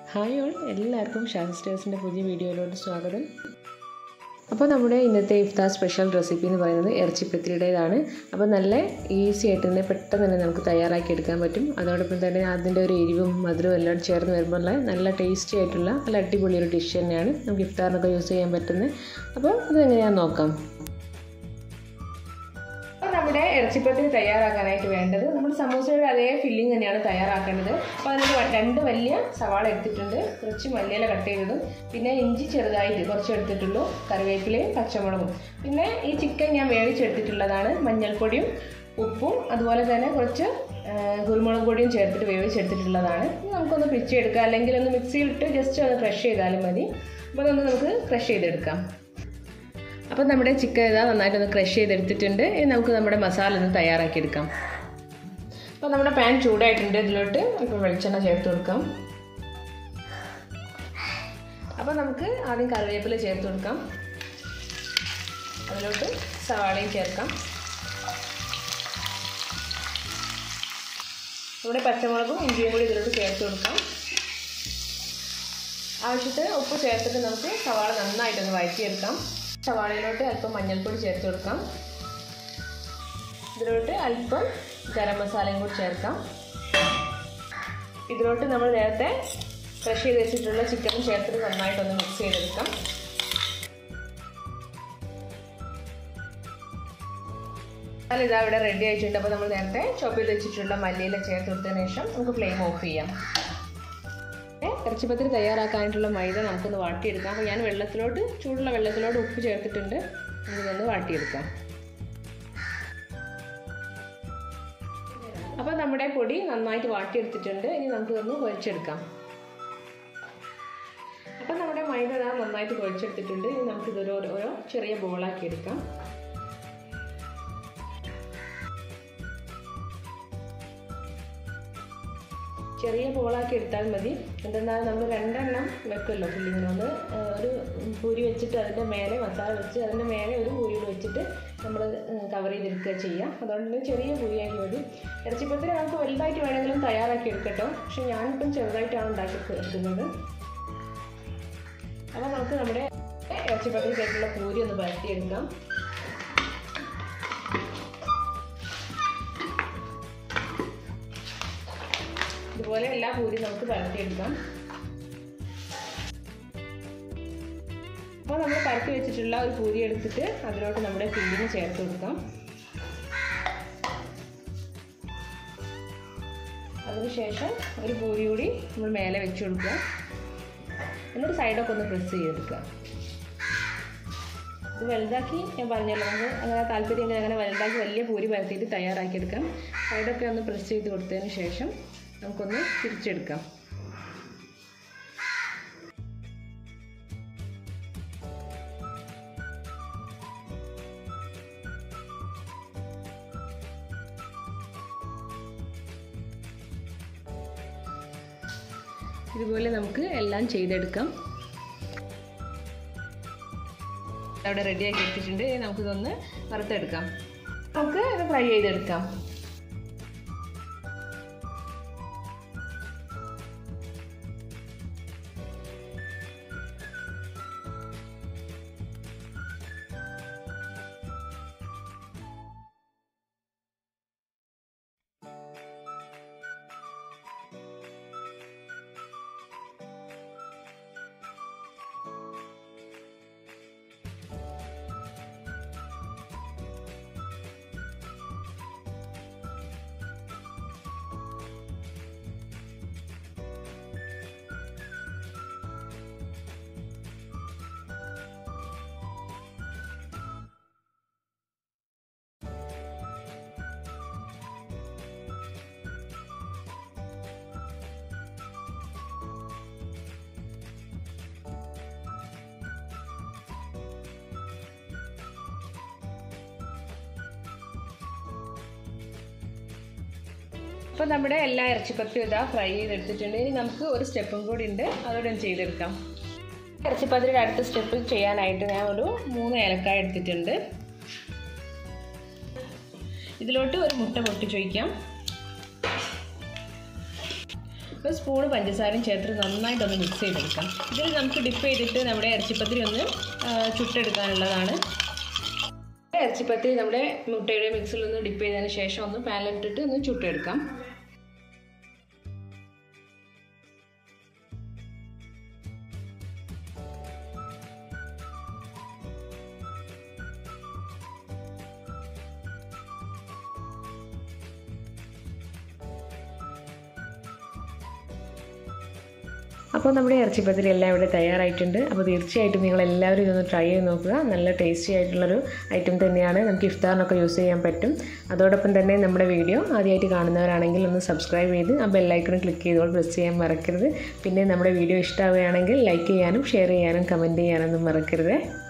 hi all എല്ലാവർക്കും ഷാൻസ്റ്റേഴ്സിൻ്റെ പുതിയ വീഡിയോയിലോട്ട് സ്വാഗതം അപ്പോൾ നമ്മുടെ ഇന്നത്തെ ഇഫ്താർ സ്പെഷ്യൽ റെസിപ്പി എന്ന് പറയുന്നത് ഇറച്ചിപ്പത്തിരിയുടേതാണ് അപ്പോൾ നല്ല ഈസി ആയിട്ട് തന്നെ പെട്ടെന്ന് തന്നെ നമുക്ക് തയ്യാറാക്കി എടുക്കാൻ പറ്റും അതോടൊപ്പം തന്നെ അതിൻ്റെ ഒരു എരിവും മധുരവും എല്ലാം ചേർന്ന് വരുമ്പോൾ നല്ല ടേസ്റ്റി ആയിട്ടുള്ള നല്ല അടിപൊളി ഒരു ഡിഷ് തന്നെയാണ് നമുക്ക് ഇഫ്താറിനൊക്കെ യൂസ് ചെയ്യാൻ പറ്റുന്നത് അപ്പോൾ അതെങ്ങനെയാണെന്ന് നോക്കാം അപ്പോൾ നമ്മുടെ ഇറച്ചിപ്പത്തിന് തയ്യാറാക്കാനായിട്ട് വേണ്ടത് നമ്മൾ സമൂസയുടെ അതേ ഫില്ലിംഗ് തന്നെയാണ് തയ്യാറാക്കേണ്ടത് അപ്പോൾ അതിന് രണ്ട് വലിയ സവാള എടുത്തിട്ടുണ്ട് കുറച്ച് മല്ലിയില കട്ട് ചെയ്തതും പിന്നെ ഇഞ്ചി ചെറുതായിട്ട് കുറച്ച് എടുത്തിട്ടുള്ളൂ കറിവേപ്പിലയും പച്ചമുളകും പിന്നെ ഈ ചിക്കൻ ഞാൻ വേവിച്ചെടുത്തിട്ടുള്ളതാണ് മഞ്ഞൾപ്പൊടിയും ഉപ്പും അതുപോലെ തന്നെ കുറച്ച് കുരുമുളക് പൊടിയും ചേർത്തിട്ട് വേവിച്ചെടുത്തിട്ടുള്ളതാണ് നമുക്കൊന്ന് പിച്ചെടുക്കാം അല്ലെങ്കിൽ ഒന്ന് മിക്സിയിലിട്ട് ജസ്റ്റ് ഒന്ന് ക്രഷ് ചെയ്താലും മതി അപ്പോൾ അതൊന്ന് നമുക്ക് ക്രഷ് ചെയ്തെടുക്കാം അപ്പോൾ നമ്മുടെ ചിക്കൻ ഇതാ നന്നായിട്ടൊന്ന് ക്രഷ് ചെയ്തെടുത്തിട്ടുണ്ട് ഇനി നമുക്ക് നമ്മുടെ മസാല ഒന്ന് തയ്യാറാക്കിയെടുക്കാം അപ്പോൾ നമ്മുടെ പാൻ ചൂടായിട്ടുണ്ട് ഇതിലോട്ട് ഇപ്പോൾ വെളിച്ചെണ്ണ ചേർത്ത് കൊടുക്കാം അപ്പോൾ നമുക്ക് ആദ്യം കറിവേപ്പില ചേർത്ത് കൊടുക്കാം അതിലോട്ട് സവാളയും ചേർക്കാം ഇവിടെ പച്ചമുളകും ഇഞ്ചിയും കൂടി ഇതിലോട്ട് ചേർത്ത് കൊടുക്കാം ആവശ്യത്തിന് ഉപ്പ് ചേർത്തിട്ട് നമുക്ക് സവാള നന്നായിട്ടൊന്ന് വഴറ്റിയെടുക്കാം സവാളയിലോട്ട് അല്പം മഞ്ഞൾപ്പൊടി ചേർത്ത് കൊടുക്കാം ഇതിലോട്ട് അല്പം ഗരം മസാലയും കൂടി ചേർക്കാം ഇതിലോട്ട് നമ്മൾ നേരത്തെ ഫ്രഷ് ചെയ്ത് വെച്ചിട്ടുള്ള ചിക്കനും ചേർത്തിട്ട് നന്നായിട്ടൊന്ന് മിക്സ് ചെയ്തെടുക്കാം മസാല ഇതാ ഇവിടെ റെഡി ആയിട്ടുണ്ട് അപ്പോൾ നമ്മൾ നേരത്തെ ചോപ്പ് ചെയ്ത് വെച്ചിട്ടുള്ള മല്ലിയില ചേർത്ത് കൊടുത്തതിന് ശേഷം നമുക്ക് ഫ്ലെയിം ഓഫ് ചെയ്യാം ഇറച്ചിപ്പത്തിരി തയ്യാറാക്കാനായിട്ടുള്ള മൈദ നമുക്കൊന്ന് വാട്ടിയെടുക്കാം അപ്പോൾ ഞാൻ വെള്ളത്തിലോട്ട് ചൂടുള്ള വെള്ളത്തിലോട്ട് ഉപ്പ് ചേർത്തിട്ടുണ്ട് നമുക്കിതൊന്ന് വാട്ടിയെടുക്കാം അപ്പോൾ നമ്മുടെ പൊടി നന്നായിട്ട് വാട്ടിയെടുത്തിട്ടുണ്ട് ഇനി നമുക്കിതൊന്ന് കുഴച്ചെടുക്കാം അപ്പോൾ നമ്മുടെ മൈദ നന്നായിട്ട് കുഴച്ചെടുത്തിട്ടുണ്ട് ഇനി നമുക്കിതൊരു ഓരോ ചെറിയ ബോളാക്കി എടുക്കാം ചെറിയ ബോളാക്കി എടുത്താൽ മതി എന്തെന്നാൽ നമ്മൾ രണ്ടെണ്ണം വെക്കുമല്ലോ ഫില്ലിങ്ങിനൊന്ന് ഒരു പൂരി വെച്ചിട്ട് അതിൻ്റെ മേലെ മസാല വെച്ച് അതിൻ്റെ മേലെ ഒരു പൂരിയോട് വെച്ചിട്ട് നമ്മൾ കവർ ചെയ്തെടുക്കുക ചെയ്യാം അതുകൊണ്ട് തന്നെ ചെറിയ പൂരിയായി മതി ഇറച്ചിപ്പത്തിന് നമുക്ക് വലുതായിട്ട് വേണമെങ്കിലും തയ്യാറാക്കി എടുക്കട്ടോ പക്ഷെ ഞാനിപ്പം ചെറുതായിട്ടാണ് ഉണ്ടാക്കി എടുക്കുന്നത് അപ്പോൾ നമുക്ക് നമ്മുടെ ഇറച്ചിപ്പത്തിരിക്കായിട്ടുള്ള പൂരി ഒന്ന് പരത്തിയെടുക്കാം ഇതുപോലെ എല്ലാ പൂരി നമുക്ക് പരത്തിയെടുക്കാം അപ്പോൾ നമ്മൾ പരത്തി വെച്ചിട്ടുള്ള ഒരു പൂരി എടുത്തിട്ട് അതിലോട്ട് നമ്മുടെ ഫില്ലിങ് ചേർത്ത് കൊടുക്കാം അതിനുശേഷം ഒരു പൂരി കൂടി നമ്മൾ മേലെ വെച്ച് കൊടുക്കുക എന്നിട്ട് സൈഡൊക്കെ ഒന്ന് പ്രസ് ചെയ്തെടുക്കുക ഇത് വലുതാക്കി ഞാൻ പറഞ്ഞല്ലോ നമുക്ക് അങ്ങനെ താല്പര്യം അങ്ങനെ വലുതാക്കി വലിയ പൂരി പരത്തിയിട്ട് തയ്യാറാക്കിയെടുക്കാം സൈഡൊക്കെ ഒന്ന് പ്രസ് ചെയ്ത് കൊടുത്തതിന് ശേഷം നമുക്കൊന്ന് തിരിച്ചെടുക്കാം ഇതുപോലെ നമുക്ക് എല്ലാം ചെയ്തെടുക്കാം അവിടെ റെഡിയാക്കി എടുത്തിട്ടുണ്ട് നമുക്കിതൊന്ന് വറുത്തെടുക്കാം നമുക്ക് ഇത് ഫ്രൈ ചെയ്തെടുക്കാം അപ്പോൾ നമ്മുടെ എല്ലാ ഇറച്ചിപ്പത്തിയും ഇതാ ഫ്രൈ ചെയ്തെടുത്തിട്ടുണ്ട് ഇനി നമുക്ക് ഒരു സ്റ്റെപ്പും കൂടി ഉണ്ട് അതോടെ ചെയ്തെടുക്കാം ഇറച്ചിപ്പത്തിരിയുടെ അടുത്ത സ്റ്റെപ്പ് ചെയ്യാനായിട്ട് ഞാൻ ഒരു മൂന്ന് ഏലക്കായ എടുത്തിട്ടുണ്ട് ഇതിലോട്ട് ഒരു മുട്ട പൊട്ടിച്ചൊഴിക്കാം ഒരു സ്പൂണ് പഞ്ചസാരയും ചേർത്ത് നന്നായിട്ടൊന്ന് മിക്സ് ചെയ്തെടുക്കാം ഇതിൽ നമുക്ക് ഡിപ്പ് ചെയ്തിട്ട് നമ്മുടെ ഇറച്ചിപ്പത്തിരി ഒന്ന് ആ, ചുട്ടെടുക്കാനുള്ളതാണ് ഇറച്ചിപ്പത്തിരി നമ്മുടെ മുട്ടയുടെ മിക്സിൽ ഒന്ന് ഡിപ്പ് ചെയ്തതിന് ശേഷം ഒന്ന് പാനിലിട്ടിട്ട് ഒന്ന് ചുട്ടെടുക്കാം അപ്പോൾ നമ്മുടെ ഇറച്ചിപ്പത്തിരി എല്ലാം ഇവിടെ തയ്യാറായിട്ടുണ്ട് അപ്പോൾ തീർച്ചയായിട്ടും നിങ്ങൾ എല്ലാവരും ഇതൊന്ന് ട്രൈ ചെയ്ത് നോക്കുക നല്ല ടേസ്റ്റി ആയിട്ടുള്ളൊരു ഐറ്റം തന്നെയാണ് നമുക്ക് ഇഫ്താറിനൊക്കെ യൂസ് ചെയ്യാൻ പറ്റും അതോടൊപ്പം തന്നെ നമ്മുടെ വീഡിയോ ആദ്യമായിട്ട് കാണുന്നവരാണെങ്കിൽ ഒന്ന് സബ്സ്ക്രൈബ് ചെയ്ത് ആ ബെല്ലൈക്കൺ ക്ലിക്ക് ചെയ്തോൾ പ്രസ് ചെയ്യാൻ മറക്കരുത് പിന്നെ നമ്മുടെ വീഡിയോ ഇഷ്ടമാവുകയാണെങ്കിൽ ലൈക്ക് ചെയ്യാനും ഷെയർ ചെയ്യാനും കമൻറ്റ് ചെയ്യാനൊന്നും മറക്കരുത്